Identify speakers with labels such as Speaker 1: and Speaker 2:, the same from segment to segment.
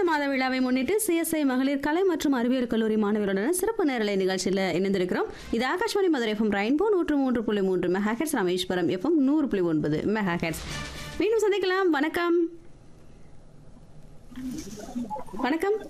Speaker 1: மாத விழாவை முன்னிட்டு சிஎஸ்ஐ மகளிர் கலை மற்றும் அறிவியல் கல்லூரி மாணவர்களுடன் சிறப்பு நேரலை நிகழ்ச்சியில் இணைந்திருக்கிறோம் இது ஆகாஷ்வாணி மதுரை எஃப்எம் ரெயின்போ நூற்று மூன்று புள்ளி மூன்று மெகாஹெட்ஸ் ராமேஸ்வரம் எஃப்எம் நூறு புள்ளி ஒன்பது மெகாஹெட்ஸ் மீண்டும் சந்திக்கலாம் வணக்கம் வணக்கம்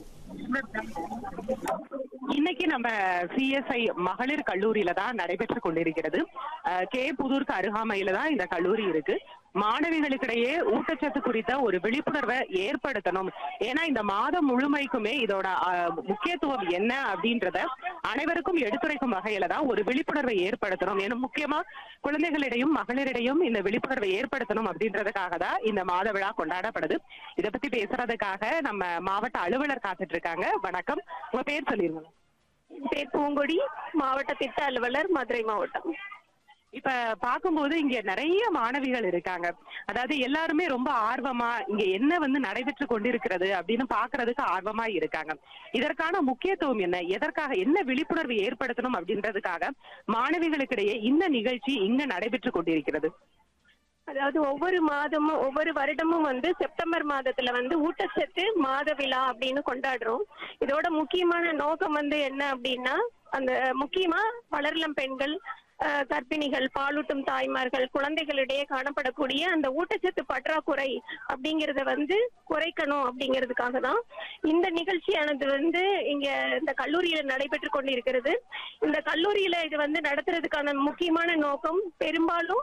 Speaker 2: இன்னைக்கு நம்ம சிஎஸ்ஐ மகளிர் கல்லூரியில தான் நடைபெற்று கொண்டிருக்கிறது அஹ், கே புதூருக்கு அருகாமையில தான் இந்த கல்லூரி இருக்கு மாணவிகளுக்கிடையே ஊட்டச்சத்து குறித்த ஒரு விழிப்புணர்வை ஏற்படுத்தணும் ஏன்னா இந்த மாதம் முழுமைக்குமே இதோட அஹ், முக்கியத்துவம் என்ன அப்படின்றத அனைவருக்கும் எடுத்துரைக்கும் வகையில தான் ஒரு விழிப்புணர்வை ஏற்படுத்தணும் ஏன்னா முக்கியமா குழந்தைகளிடையும் மகளிரிடையும் இந்த விழிப்புணர்வை ஏற்படுத்தணும் அப்படின்றதுக்காக தான் இந்த மாத விழா கொண்டாடப்படுது இதை பத்தி பேசுறதுக்காக நம்ம மாவட்ட அலுவலர் காத்துட்டு இருக்காங்க வணக்கம் உங்க பேர் சொல்லிருங்க
Speaker 3: பேர் பூங்கொடி மாவட்ட திட்ட அலுவலர் மதுரை மாவட்டம்
Speaker 2: இப்ப பாக்கும்போது இங்க நிறைய மாணவிகள் இருக்காங்க அதாவது எல்லாருமே ரொம்ப ஆர்வமா இங்க என்ன வந்து நடைபெற்று கொண்டிருக்கிறது அப்படின்னு பாக்குறதுக்கு ஆர்வமா இருக்காங்க இதற்கான முக்கியத்துவம் என்ன எதற்காக என்ன விழிப்புணர்வு ஏற்படுத்தணும் அப்படின்றதுக்காக மாணவிகளுக்கிடையே இந்த நிகழ்ச்சி இங்க நடைபெற்று கொண்டிருக்கிறது
Speaker 3: அதாவது ஒவ்வொரு மாதமும் ஒவ்வொரு வருடமும் வந்து செப்டம்பர் மாதத்துல வந்து ஊட்டச்சத்து மாத விழா அப்படின்னு கொண்டாடுறோம் இதோட முக்கியமான நோக்கம் வந்து என்ன அப்படின்னா அந்த முக்கியமா வளர்லம் பெண்கள் அஹ், கர்ப்பிணிகள் பாலூட்டும் தாய்மார்கள் குழந்தைகளிடையே காணப்படக்கூடிய அந்த ஊட்டச்சத்து பற்றாக்குறை அப்படிங்கறத வந்து குறைக்கணும் அப்படிங்கிறதுக்காக தான் இந்த நிகழ்ச்சியானது வந்து இங்க இந்த கல்லூரியில நடைபெற்று கொண்டிருக்கிறது இந்த கல்லூரியில இது வந்து நடத்துறதுக்கான முக்கியமான நோக்கம் பெரும்பாலும்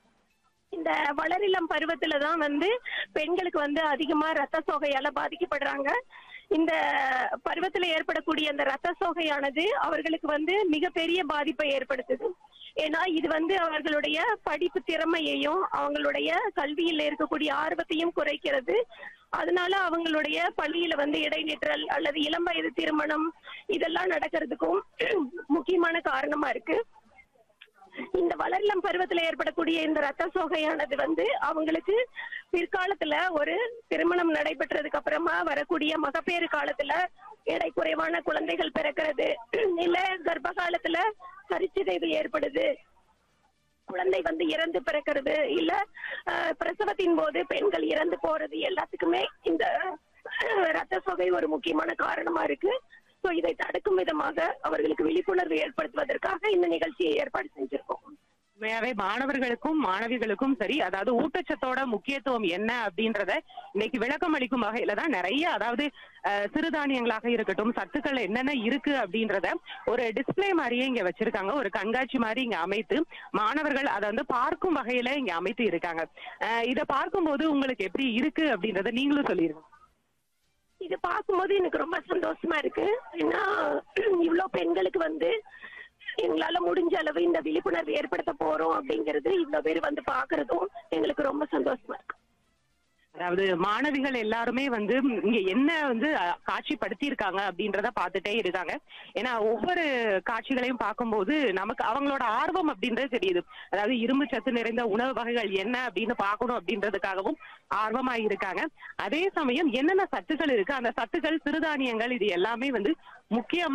Speaker 3: இந்த வளரிளம் பருவத்துல தான் வந்து பெண்களுக்கு வந்து அதிகமா ரத்த சோகையால பாதிக்கப்படுறாங்க இந்த பருவத்துல ஏற்படக்கூடிய அந்த ரத்த சோகையானது அவர்களுக்கு வந்து மிகப்பெரிய பாதிப்பை ஏற்படுத்துது ஏன்னா இது வந்து அவர்களுடைய படிப்பு திறமையையும் அவங்களுடைய கல்வியில இருக்கக்கூடிய ஆர்வத்தையும் குறைக்கிறது அதனால அவங்களுடைய பள்ளியில வந்து இடைநிற்றல் அல்லது இளம் வயது திருமணம் இதெல்லாம் நடக்கிறதுக்கும் முக்கியமான காரணமா இருக்கு இந்த வளரிளம் பருவத்துல ஏற்படக்கூடிய இந்த ரத்த சோகையானது வந்து அவங்களுக்கு பிற்காலத்துல ஒரு திருமணம் நடைபெற்றதுக்கு அப்புறமா வரக்கூடிய மகப்பேறு காலத்துல எடை குறைவான குழந்தைகள் பிறக்கிறது இல்ல கர்ப்ப காலத்துல கருச்சிதைவு ஏற்படுது குழந்தை வந்து இறந்து பிறக்கிறது இல்ல அஹ், பிரசவத்தின் போது பெண்கள் இறந்து போறது எல்லாத்துக்குமே இந்த அஹ், ரத்த சோகை ஒரு முக்கியமான காரணமா இருக்கு சோ இதை தடுக்கும் விதமாக அவர்களுக்கு விழிப்புணர்வு ஏற்படுத்துவதற்காக இந்த நிகழ்ச்சியை ஏற்பாடு செஞ்சிருக்கோம்
Speaker 2: உண்மையாவே மாணவர்களுக்கும் மாணவிகளுக்கும் சரி அதாவது ஊட்டச்சத்தோட முக்கியத்துவம் என்ன அப்படின்றத இன்னைக்கு விளக்கம் அளிக்கும் வகையில தான் நிறைய அதாவது அஹ், சிறுதானியங்களாக இருக்கட்டும் சத்துக்கள் என்னென்ன இருக்கு அப்படின்றத ஒரு டிஸ்ப்ளே மாதிரியே இங்க வச்சிருக்காங்க ஒரு கண்காட்சி மாதிரி இங்க அமைத்து மாணவர்கள் அதை வந்து பார்க்கும் வகையில இங்க அமைத்து இருக்காங்க அஹ், இத பார்க்கும்போது உங்களுக்கு எப்படி இருக்கு அப்படின்றத நீங்களும் சொல்லிருங்க
Speaker 3: இது பார்க்கும்போது எனக்கு ரொம்ப சந்தோஷமா இருக்கு ஏன்னா இவ்வளவு பெண்களுக்கு வந்து எங்களால முடிஞ்ச அளவு இந்த விழிப்புணர்வு ஏற்படுத்த போறோம் அப்படிங்கிறது இவ்வளவு பேர் வந்து பாக்குறதும் எங்களுக்கு ரொம்ப சந்தோஷமா இருக்கு
Speaker 2: அதாவது மாணவிகள் எல்லாருமே வந்து இங்க என்ன வந்து அஹ், காட்சிப்படுத்தி இருக்காங்க அப்படின்றத பார்த்துட்டே இருக்காங்க ஏன்னா ஒவ்வொரு காட்சிகளையும் பார்க்கும்போது நமக்கு அவங்களோட ஆர்வம் அப்படின்றது தெரியுது அதாவது இரும்பு சத்து நிறைந்த உணவு வகைகள் என்ன அப்படின்னு பார்க்கணும் அப்படின்றதுக்காகவும் ஆர்வமா இருக்காங்க அதே சமயம் என்னென்ன சத்துக்கள் இருக்கு அந்த சத்துக்கள் சிறுதானியங்கள் இது எல்லாமே வந்து முக்கியமா